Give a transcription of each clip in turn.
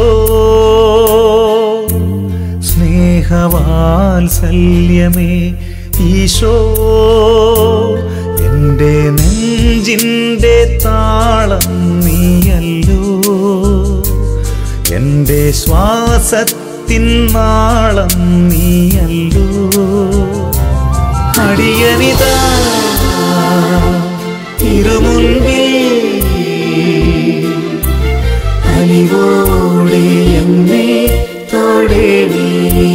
സ്നേഹവാത്സല്യമേ ഈശോ എൻ്റെ നെഞ്ചിൻ്റെ താളം നീയല്ലോ എൻ്റെ ശ്വാസത്തിൻ നാളം നീയല്ലോ അടിയനിതാ തിരുമുൻപിൽ അലിവോടെ എന്നെ തൊടേണി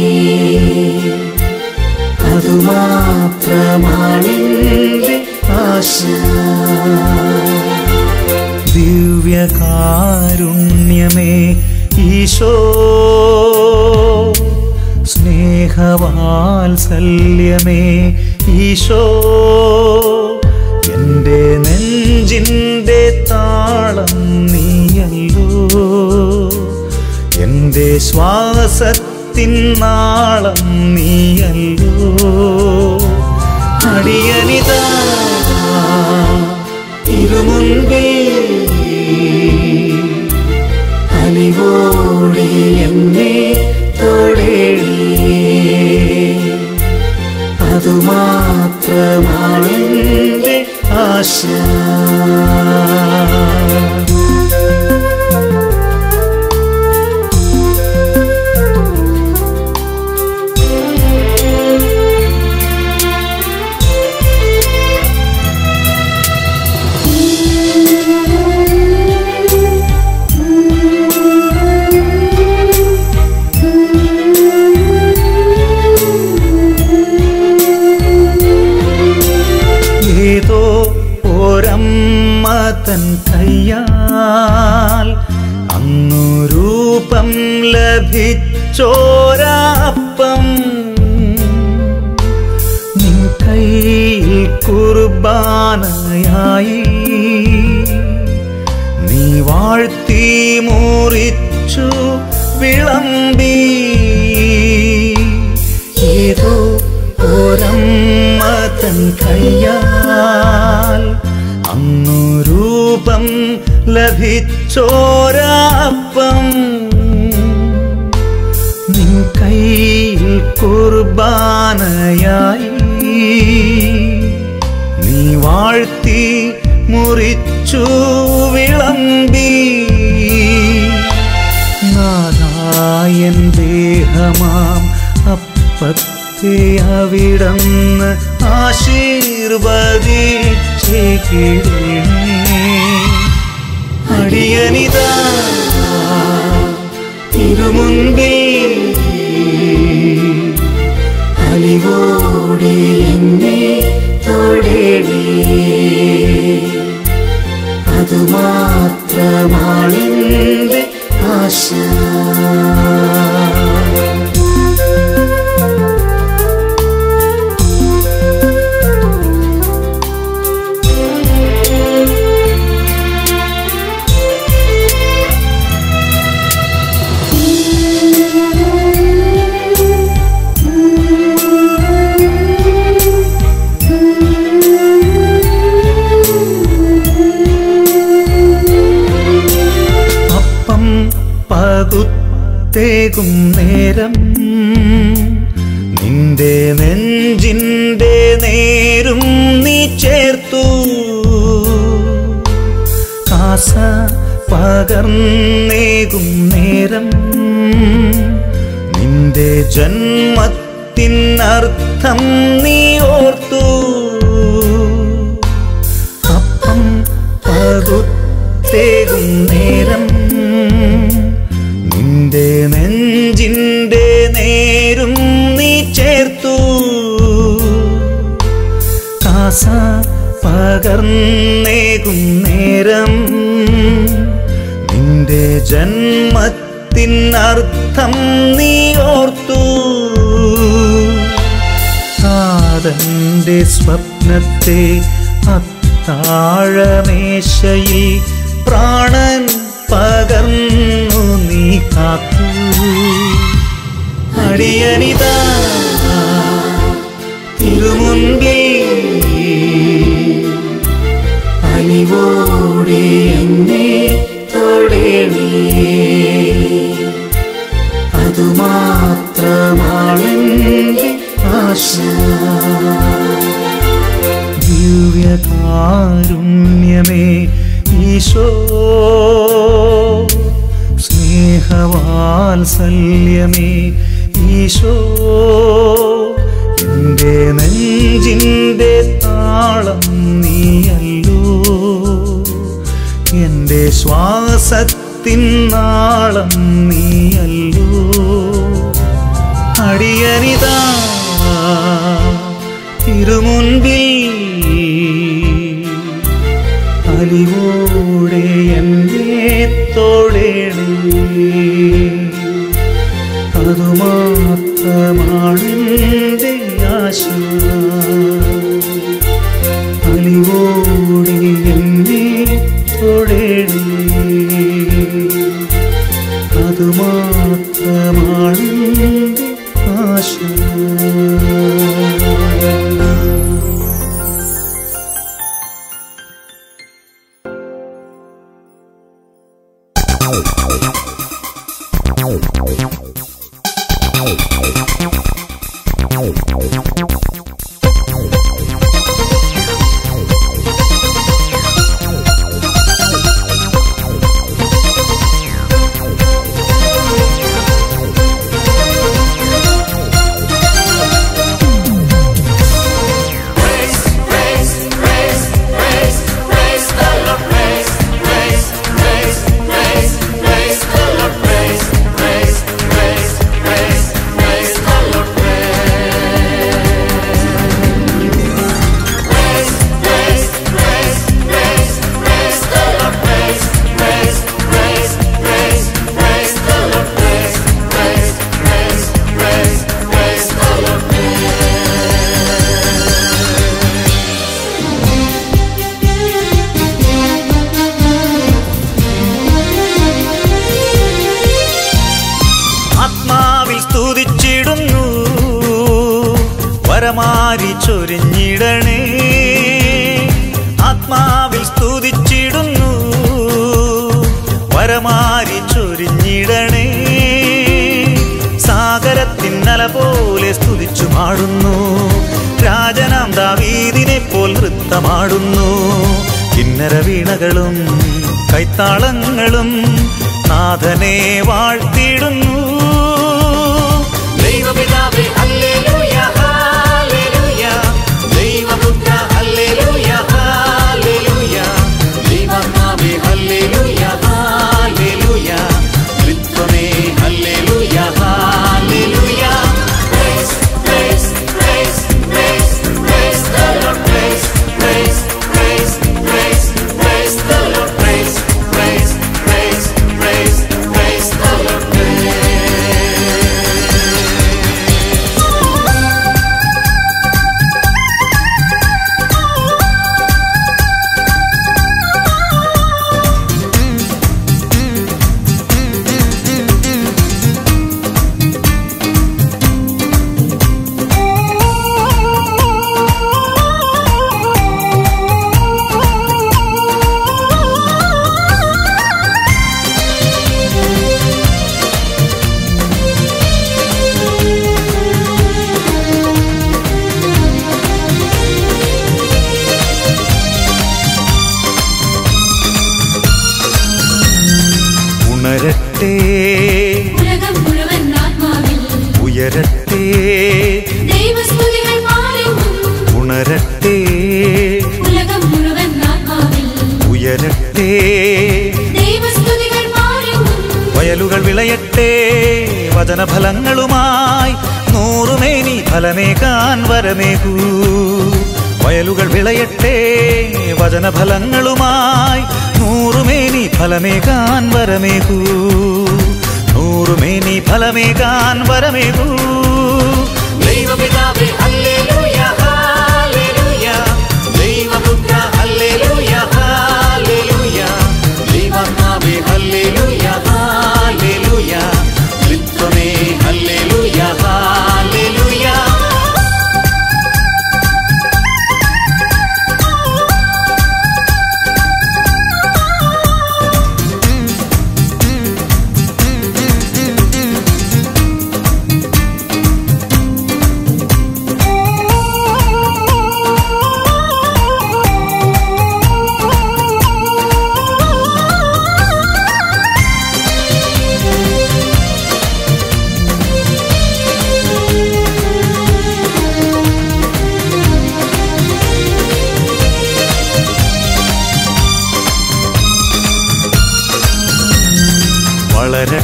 അതുമാത്രമാണെന്റെ ആശ ദിവ്യകാരുണ്യമേ ഈശോ സ്നേഹവാത്സല്യമേ ഈശോ എൻ്റെ നെഞ്ചിൻ്റെ താളം നീയല്ലോ എൻ്റെ ശ്വാസത്തിൻ നാളം നീയല്ലോ അടിയനിതാ തിരുമുൻപിൽ അലിവോടെ എന്നെ തൊടേണി അതുമാത്രമാണെന്റെ ആശ ഏതോ ഒരമ്മ തൻ കയ്യാൽ അന്നു രൂപം ലഭിച്ചോരാപ്പം നിൻ കയ്യിൽ കുർബാനയായി നീ വാഴ്ത്തി മുറിച്ചു വിളമ്പി ഏതോ ഒരമ്മ തൻ കയ്യാൽ അന്നു രൂപം ലഭിച്ചോരാപ്പം നിൻ കയ്യിൽ കുർബാനയായി നീ വാഴ്ത്തി മുറിച്ചു വിളമ്പി നാരായൻ ദേഹമാം അപ്പത്തെ അവിടന്ന് ആശീർവദിച്ചേക്കിടണേ അടിയനിതാ തിരുമുൻപിൽ അലിവോടെ എന്നെ തൊടേണി അതുമാത്രമാണെന്റെ ആശ അപ്പം പകുത്തേകും നേരം നിന്റെ നെഞ്ചിന്റെ നേരും നീ ചേർത്തു കാസ പകർന്നേകും നേരം നിന്റെ ജന്മത്തിനർത്ഥം നീ ഓർത്തു അപ്പം പകുത്തേകും നേരം നിന്റെ നെഞ്ചിന്റെ നേരും നീ ചേർത്തു കാസ പകർന്നേകും നേരം നിന്റെ ജന്മത്തിനർത്ഥം നീ ഓർത്തു കാതന്റെ സ്വപ്നത്തെ അത്താഴമേശയിൽ പ്രാണൻ പകർന്നു നീ കാത്തു അടിയനിതാ തിരുമുൻപിൽ അലിവോടെ എന്നെ തൊടേണി ആശ ദിവ്യകാരുണ്യമേ ഈശോ സ്നേഹവാത്സല്യമേ ഈശോ എൻ്റെ നെഞ്ചിൻ്റെ താളം നീയല്ലോ എൻ്റെ ശ്വാസത്തിൻ നാളം നീയല്ലോ അടിയനിതാ തിരുമുൻപിൽ അലിവോടെ എന്നെ തോടേണേ അതുമാത്രമാണെൻ്റെ ആശ അലിവോടെ എന്നെ തൊടേണേ അതുമാത്രമാണെൻ്റെ ആശ ആത്മാവിൽ സ്തുതിച്ചിടുന്നു വരമാരി ചൊരിഞ്ഞിടണേ ആത്മാവിൽ സ്തുതിച്ചിടുന്നു വരമാരി ചൊരിഞ്ഞിടണേ സാഗരത്തിന്നല പോലെ സ്തുതിച്ചു മാടുന്നു രാജനാം ദാവീദിനെ പോൽ നൃത്തമാടുന്നു കിന്നര വീണകളും കൈത്താളങ്ങളും നാഥനെ വാഴ്ത്തിടുന്നു ദൈവപിതാവേ ഹല്ലേലൂയ ഹല്ലേലൂയ ദൈവപുത്ര ഹല്ലേലൂയ ഹല്ലേലൂയ ദൈവാത്മാവേ ഹല്ലേലൂയ ഹല്ലേലൂയ ത്രിത്വമേ hallelujah hallelujah Praise, praise, praise, praise, praise the Lord, praise, praise, praise, praise, praise the Lord, praise, praise, praise, praise, praise the Lord, praise. ഉണരട്ടെ ഉലകം മുഴുവൻ ആത്മാവിൽ ഉയരട്ടെ ദൈവസ്തുതികൾ പാടുന്നു ഉണരട്ടെ ഉലകം മുഴുവൻ ആത്മാവിൽ ഉയരട്ടെ ദൈവസ്തുതികൾ പാടുന്നു വയലുകൾ വിളയട്ടെ വചനഫലങ്ങളുമായി നൂറുമേനി ഫലമേകാൻ വരമേകൂ വയലുകൾ വിളയട്ടെ വചനഫലങ്ങളുമായി നൂറുമേനി ഫലമേകാൻ വരമേകൂ നൂറുമേനി ഫലമേകാൻ വരമേകൂ ദൈവപിതാവേ ഹല്ലേലൂയ ഹല്ലേലൂയ ദൈവപുത്ര ഹല്ലേലൂയ ഹല്ലേലൂയ ദൈവാത്മാവേ ഹല്ലേലൂയ ഹല്ലേലൂയ ത്രിത്വമേ ഹല്ലേലൂയ ഹല്ലേലൂയ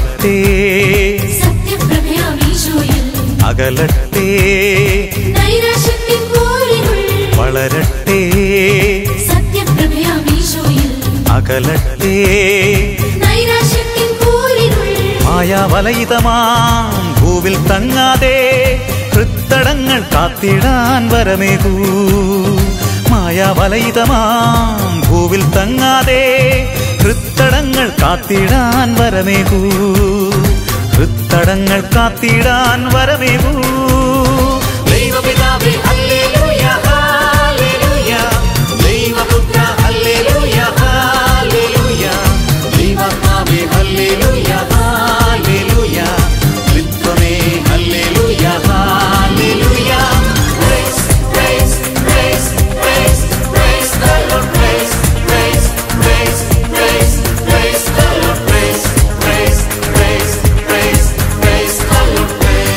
വളരട്ടെ സത്യപ്രഭയാമീശോയിൽ അകലട്ടെ നൈരാശ്യത്തിൻ കോലിനുൾ വളരട്ടെ സത്യപ്രഭയാമീശോയിൽ അകലട്ടെ നൈരാശ്യത്തിൻ കോലിനുൾ മായാവലയിതമാം ഭൂവിൽ തങ്ങാതെ ഹൃത്തടങ്ങൾ കാത്തിടാൻ വരമേകൂ മായാവലയിതമാം ഭൂവിൽ തങ്ങാതെ ഹൃത്തടങ്ങൾ കാത്തിടാൻ വരമേകൂ ഹൃത്തടങ്ങൾ കാത്തിടാൻ വരമേകൂ ദൈവപിതാവേ ഹല്ലേലൂയ ഹല്ലേലൂയ ദൈവപുത്ര ഹല്ലേലൂയ ഹല്ലേലൂയ ദൈവാത്മാവേ ഹല്ലേലൂയ ഹല്ലേലൂയ ത്രിത്വമേ hallelujah hallelujah Praise, praise, praise, praise, praise the Lord. Praise, praise, praise, praise, praise the Lord. Praise, praise, praise, praise, praise the Lord.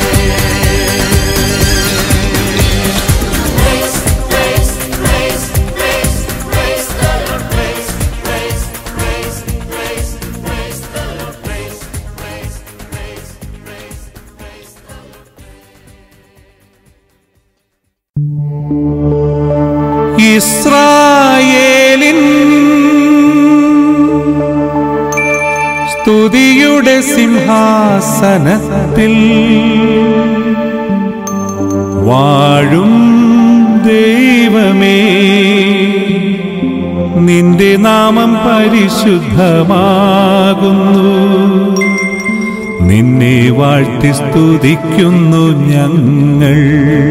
Praise, praise, praise, praise, praise the Lord. Praise, praise, praise, praise, praise the Lord. Praise, praise, praise, praise, praise the Lord. ഇസ്രായേലിൻ സ്തുതിയുടെ സിംഹാസനത്തിൽ വാഴും ദൈവമേ നിന്റെ നാമം പരിശുദ്ധമാകുന്നു നിന്നെ വാഴ്ത്തി സ്തുതിക്കുന്നു ഞങ്ങൾ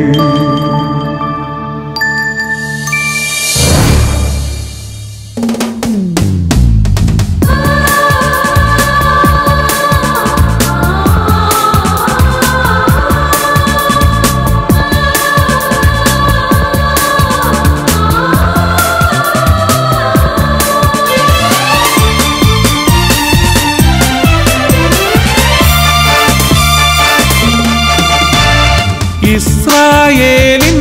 ഇസ്രായേലിൻ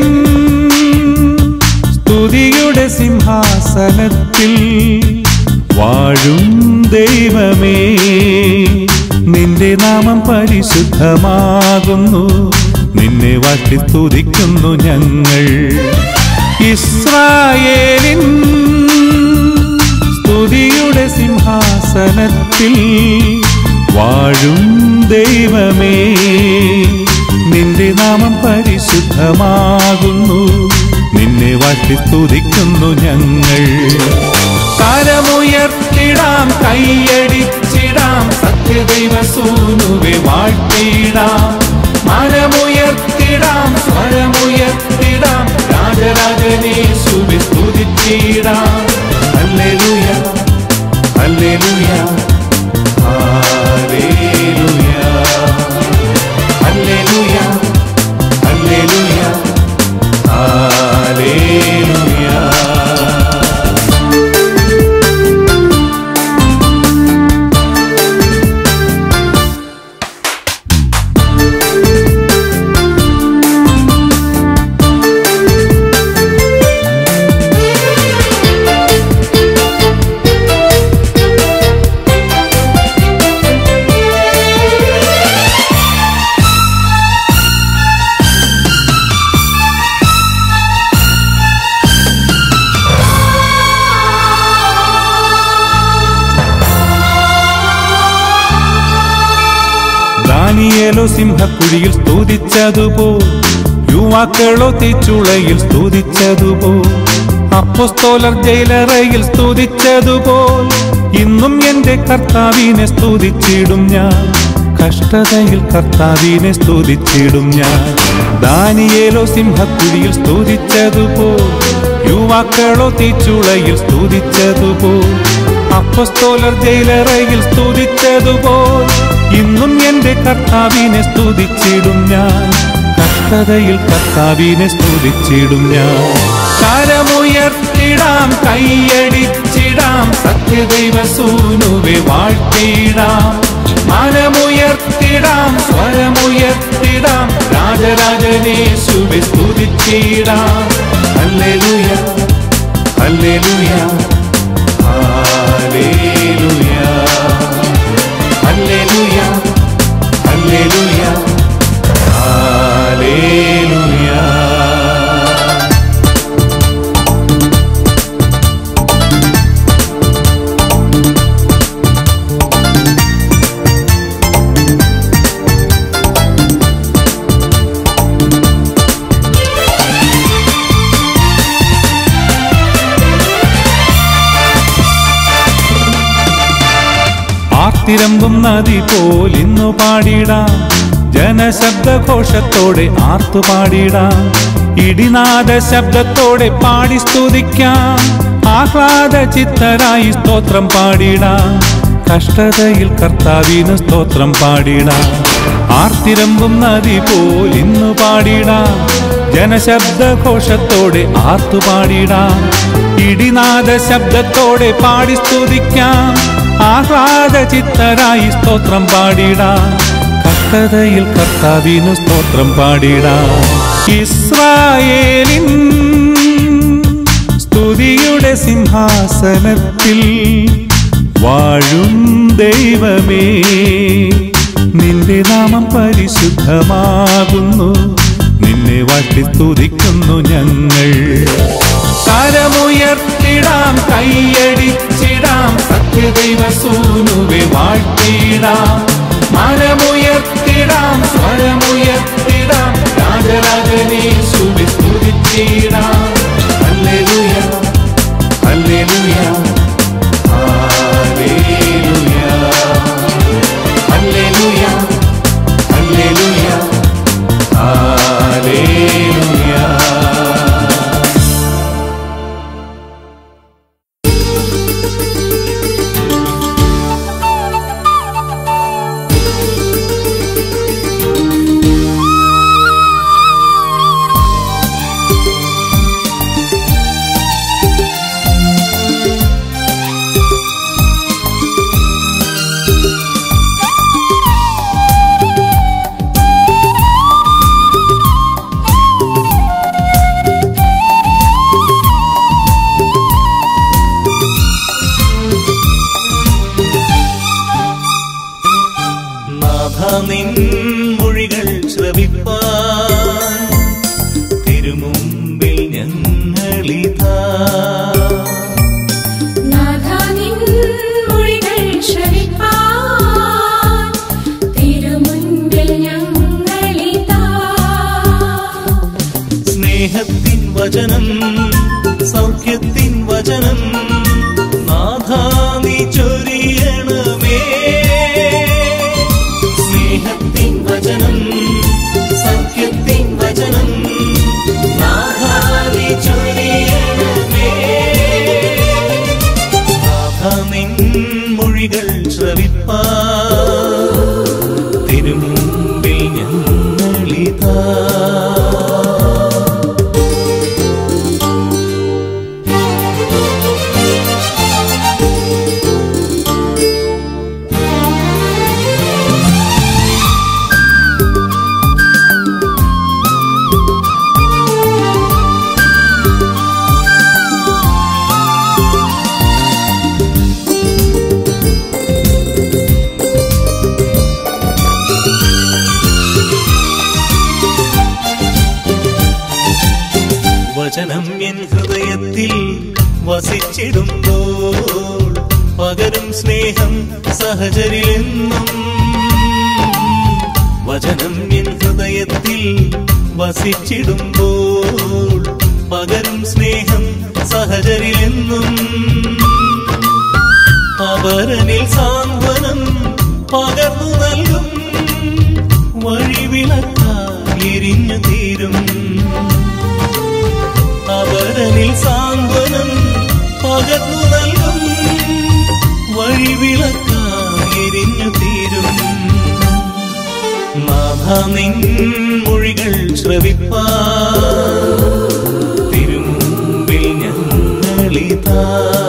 സ്തുതിയുടെ സിംഹാസനത്തിൽ വാഴും ദൈവമേ നിന്റെ നാമം പരിശുദ്ധമാകുന്നു നിന്നെ വാഴ്ത്തി സ്തുതിക്കുന്നു ഞങ്ങൾ ഇസ്രായേലിൻ സ്തുതിയുടെ സിംഹാസനത്തിൽ വാഴും ദൈവമേ നിന്റെ നാമം പരിശുദ്ധമാകുന്നു നിന്നെ വാഴ്ത്തി സ്തുതിക്കുന്നു ഞങ്ങൾ കരമുയർത്തിടാം കൈയടിച്ചിടാം സത്യദൈവ സൂനുവെ വാഴ്ത്തിടാം മനമുയർത്തിടാം സ്വരമുയർത്തിടാം രാജരാജനേശുവെ സ്തുതിച്ചിടാം ഹല്ലേലൂയ ഹല്ലേലൂയ ഹല്ലേലൂയ ഹല്ലേലൂയ ഹല്ലേലൂയ ഹല്ലേലൂയ ദാനിയേലോ സിംഹക്കുഴിയിൽ സ്തുതിച്ചതുപോ യുവാക്കളോ തീച്ചുളയിൽ സ്തുതിച്ചതുപോ അപ്പോസ്തോലർ ജയിലറയിൽ സ്തുതിച്ചതുപോൽ ഇന്നും എന്റെ കർത്താവിനെ സ്തുതിച്ചിടും ഞാൻ കഷ്ടതയിൽ കർത്താവിനെ സ്തുതിച്ചിടും ഞാൻ ദാനിയേലോ സിംഹക്കുഴിയിൽ സ്തുതിച്ചതുപോ യുവാക്കളോ തീച്ചുളയിൽ സ്തുതിച്ചതുപോൽ അപ്പസ്തോലർ ജയിലറയിൽ സ്തുതിച്ചതുപോൽ ഇന്നും എന്റെ കർത്താവിനെ സ്തുതിച്ചിടും ഞാൻ കഷ്ടതയിൽ കർത്താവിനെ സ്തുതിച്ചിടും ഞാൻ കരമുയർത്തിടാം കൈയടിച്ചിടാം സത്യദൈവ സൂനുവെ വാഴ്ത്തിടാം മനമുയർത്തിടാം സ്വരമുയർത്തിടാം രാജരാജനേശുവെ സ്തുതിച്ചിടാം ഹല്ലേലൂയ ഹല്ലേലൂയ ഹല്ലേലൂയ ഹല്ലേലൂയ ആർത്തിരമ്പും നദി പോലിന്നു പാടിടാം ജനശബ്ദഘോഷത്തോടെ ആർത്തു പാടിടാം ഇടിനാദ ശബ്ദത്തോടെ പാടി സ്തുതിക്കാം ആഹ്ലാദ ചിത്തരായി സ്തോത്രം പാടിടാം കഷ്ടതയിൽ കർത്താവിന് സ്തോത്രം പാടിടാം ആർത്തിരമ്പും നദി പോലിന്നു പാടിടാം ജനശബ്ദഘോഷത്തോടെ ആർത്തു പാടിടാം ഇടിനാദ ശബ്ദത്തോടെ പാടി സ്തുതിക്കാം ആഹ്ലാദ ചിത്തരായി സ്തോത്രം പാടിടാം കഷ്ടതയിൽ കർത്താവിനു സ്തോത്രം പാടിടാം ഇസ്രായേലിൻ സ്തുതിയുടെ സിംഹാസനത്തിൽ വാഴും ദൈവമേ നിന്റെ നാമം പരിശുദ്ധമാകുന്നു നിന്നെ വാട്ടി സ്തുതിക്കുന്നു ഞങ്ങൾ കരമുയർത്തിടാം കൈയടിച്ചിടാം സത്യദൈവ സൂനുവെ വാഴ്ത്തിടാം മനമുയർത്തിടാം സ്വരമുയർത്തിടാം രാജരാജനീശുവെ സ്തുതിച്ചിടാം ഹല്ലേലൂയ ഹല്ലേലൂയ ഹല്ലേലൂയ ഹല്ലേലൂയ ഹല്ലേലൂയ ഹല്ലേലൂയ നാഥ നിൻ മൊഴികൾ ശ്രവിപ്പാൻ തിരുമുമ്പിൽ ഞങ്ങളിതാ നാഥാ നിൻ മൊഴികൾ ശ്രവിപ്പാൻ തിരുമുൻപിൽ ഞങ്ങളിതാ സ്നേഹത്തിൻ വചനം സൗഖ്യത്തിൻ വചനം നാഥ നീ ചൊരിയണമേ സ്നേഹത്തിൻ വചനം സൗഖ്യത്തിൻ വചനം നാഥ നീ ചൊരിയണമേ നാഥ നിൻ മൊഴികൾ ശ്രവിപ്പാ തിരുമുമ്പിൽ ഞങ്ങളിതാ വചനം എൻ ഹൃദയത്തിൽ വസിച്ചിടുമ്പോൾ പകരും സ്നേഹം സഹചരിലെന്നും വചനം എൻ ഹൃദയത്തിൽ വസിച്ചിടുമ്പോൾ പകരും സ്നേഹം സഹചരിലെന്നും അവരനിൽ സാന്ത്വനം പകർന്നു നൽകും വഴിവിളക്കായി എരിഞ്ഞു തീരും അവരനിൽ സാന്ത്വനം പകർന്നു നൽകും വഴിവിളക്കായി എരിഞ്ഞു തീരും നാഥ നിൻ മൊഴികൾ ശ്രവിപ്പാ തിരുമുമ്പിൽ ഞങ്ങളിതാ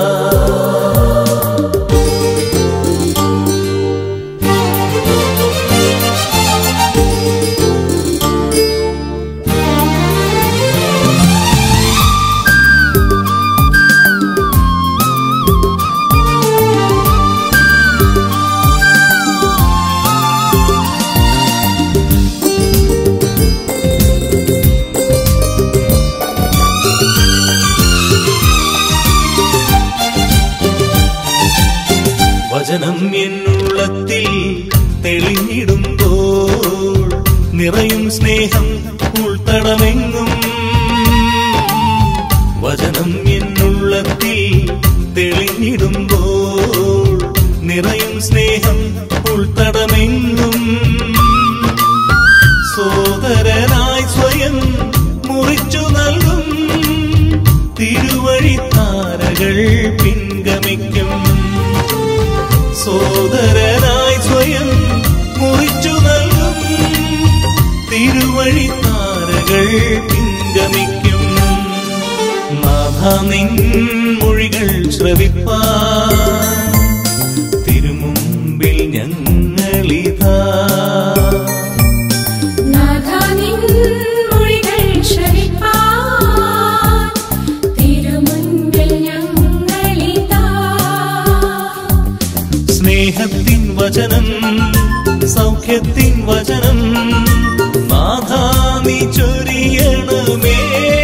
വചനം എന്നുള്ളത്തിൽ തെളിഞ്ഞിടുമ്പോൾ നിറയും സ്നേഹം ഉൾത്തടമെങ്ങും വചനം എന്നുള്ളത്തിൽ തെളിഞ്ഞിടുമ്പോൾ നിറയും സ്നേഹം ഉൾത്തടമെങ്ങും സോദരനായി സ്വയം മുറിച്ചു നൽകും തിരുവഴിത്താരകൾ പിൻഗമിക്കും സോദരനായി സ്വയം മുറിച്ചു നൽകും തിരുവഴിത്താരകൾ പിൻഗമിക്കും നാഥ നിൻ മൊഴികൾ ശ്രവിപ്പാ തിരുമുമ്പിൽ ഞങ്ങളിതാ നാഥാ നിൻ മൊഴികൾ ശ്രവിപ്പാൻ തിരുമുൻപിൽ ഞങ്ങളിതാ. സ്നേഹത്തിൻ വചനം സൗഖ്യത്തിൻ വചനം നാഥാ നീ ചൊരിയണമേ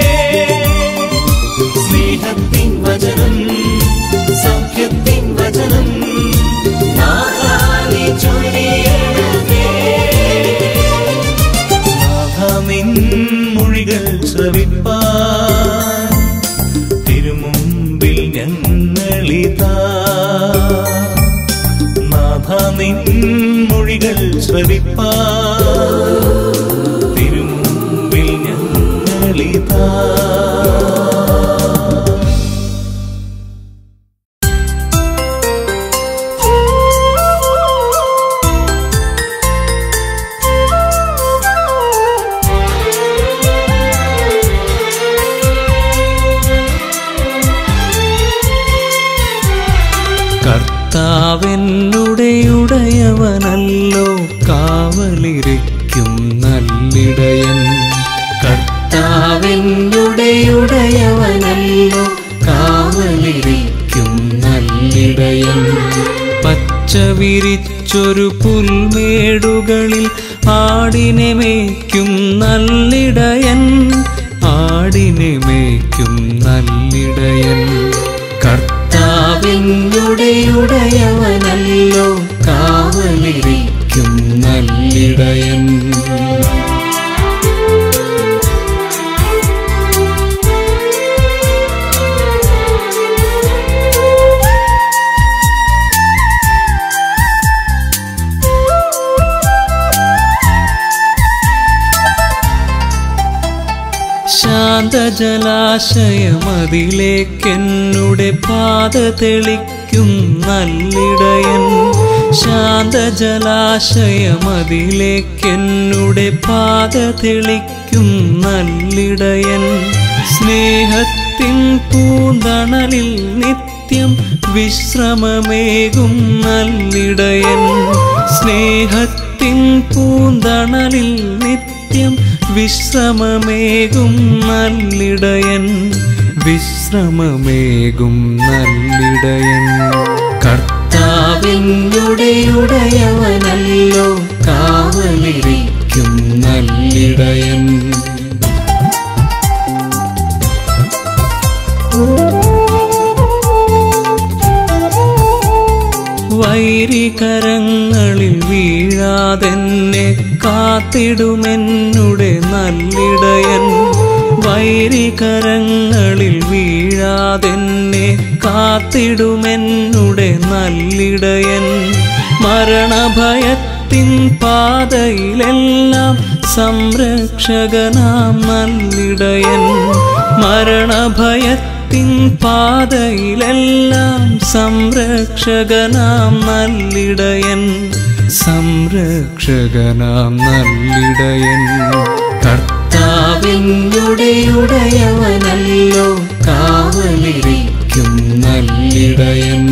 സ്നേഹത്തിൻ വചനം സൗഖ്യത്തിൻ വചനം നാഥാ നീ ചൊരിയണമേ നാഥാ നിൻ മൊഴികൾ ശ്രവിപ്പാൻ തിരുമുമ്പിൽ ഞങ്ങളിതാ നാഥ നിൻ മൊഴികൾ ശ്രവിപ്പാ തിരുമുമ്പിൽ ഞങ്ങളിതാ കർത്താവെന്നുടെയുടയവനല്ലോ കാവലിരിക്കും നല്ലിടയൻ കർത്താവെന്നുടെയുടയവനല്ലോ കാവലിരിക്കും നല്ലിടയൻ പച്ച വിരിച്ചൊരു പുൽമേടുകളിൽ ആടിനെ മേയ്ക്കും നല്ലിടയൻ ആടിനെ മേയ്ക്കും നല്ലിടയൻ കർത്താവിനുടെയുടയവനല്ലോ കാവലിരിക്കും നല്ലിടയൻ ശാന്തജലാശയമതിലേക്കെന്നുടെ പാത തെളിക്കും നല്ലിടയൻ ശാന്തജലാശയമതിലേക്കെന്നുടെ പാത തെളിക്കും നല്ലിടയൻ സ്നേഹത്തിൻ പൂന്തണലിൽ നിത്യം വിശ്രമമേകും നല്ലിടയൻ സ്നേഹത്തിൻ പൂന്തണലിൽ നിത്യം വിശ്രമമേകും നല്ലിടയൻ വിശ്രമമേകും നല്ലിടയൻ കർത്താവിനുടെയുടയവനല്ലോ കാവലിരിക്കും നല്ലിടയൻ വൈരികരങ്ങളിൽ വീഴാതെന്നെ കാത്തിടുമെന്നുടെ നല്ലിടയൻ വൈരികരങ്ങളിൽ വീഴാതെന്നെ കാത്തിടുമെന്നുടെ നല്ലിടയൻ മരണഭയത്തിൻ പാതയിലെല്ലാം സംരക്ഷകനാം നല്ലിടയൻ മരണഭയത്തിൻ ത്തിൻ പാതയിലെല്ലാം സംരക്ഷകനാം നല്ലിടയൻ സംരക്ഷകനാം നല്ലിടയൻ കർത്താവിനുടെയുടയവനല്ലോ കാവലിരിക്കും നല്ലിടയൻ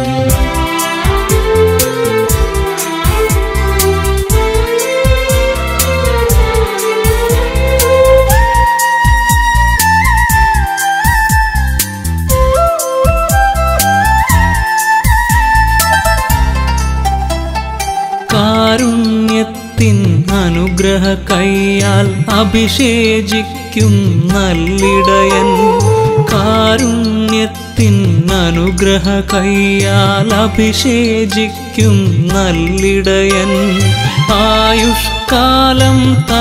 കാരുണ്യത്തിൻ അനുഗ്രഹ കൈയാൽ അഭിഷേചിക്കും നല്ലിടയൻ കാരുണ്യത്തിൻ അനുഗ്രഹ കൈയാൽ അഭിഷേചിക്കും നല്ലിടയൻ ആയുഷ്കാലം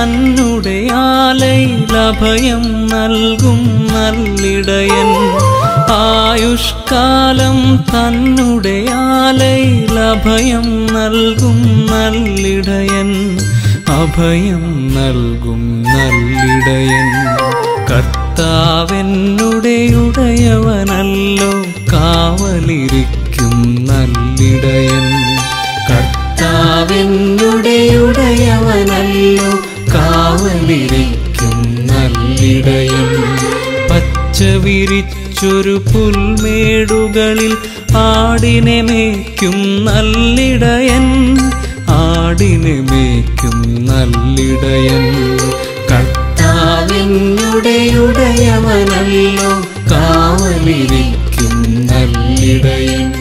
തന്നുടെ ആലയിൽ അഭയം നൽകും നല്ലിടയൻ ആയുഷ്കാലം തന്നുടെ ആലയിൽ അഭയം നൽകും നല്ലിടയൻ അഭയം നൽകും നല്ലിടയൻ കർത്താവെന്നുടെ ഉടയവനല്ലോ കാവലിരിക്കും നല്ലിടയൻ കർത്താവെന്നുടെ ഉടയവനല്ലോ കാവലിരിക്കും നല്ലിടയൻ പച്ച വിരിച്ചൊരു പുൽമേടുകളിൽ ആടിനെ മേയ്ക്കും നല്ലിടയൻ ആടിനെ മേയ്ക്കും നല്ലിടയൻ കർത്താവിനുടെ ഉടയവനല്ലോ കാവലിരിക്കും നല്ലിടയൻ